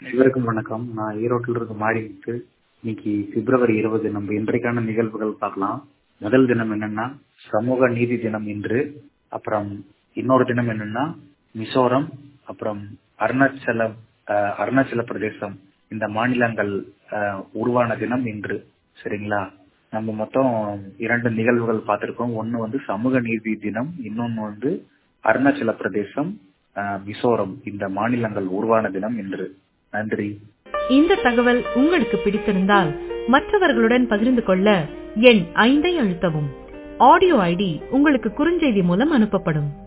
அனைவருக்கும் வணக்கம் நான் ஈரோட்டில் இருக்க மாடிமுத்து இன்னைக்கு பிப்ரவரி இருபது நம்ம இன்றைக்கான நிகழ்வுகள் பார்க்கலாம் முதல் தினம் என்னன்னா சமூக நீதி தினம் இன்று அப்புறம் இன்னொரு தினம் என்னன்னா மிசோரம் அப்புறம் அருணாச்சல அஹ், அருணாச்சல பிரதேசம் இந்த மாநிலங்கள் அஹ், உருவான தினம் இன்று சரிங்களா நம்ம மொத்தம் இரண்டு நிகழ்வுகள் பார்த்திருக்கோம் ஒன்னு வந்து சமூக நீதி தினம் இன்னொன்னு வந்து அருணாச்சல பிரதேசம் அஹ், மிசோரம் இந்த மாநிலங்கள் உருவான தினம் இன்று நன்றி இந்த தகவல் உங்களுக்கு பிடித்திருந்தால் மற்றவர்களுடன் பகிர்ந்து கொள்ள எண் ஐந்தை அழுத்தவும் ஆடியோ ஐடி உங்களுக்கு குறுஞ்செய்தி மூலம் அனுப்பப்படும்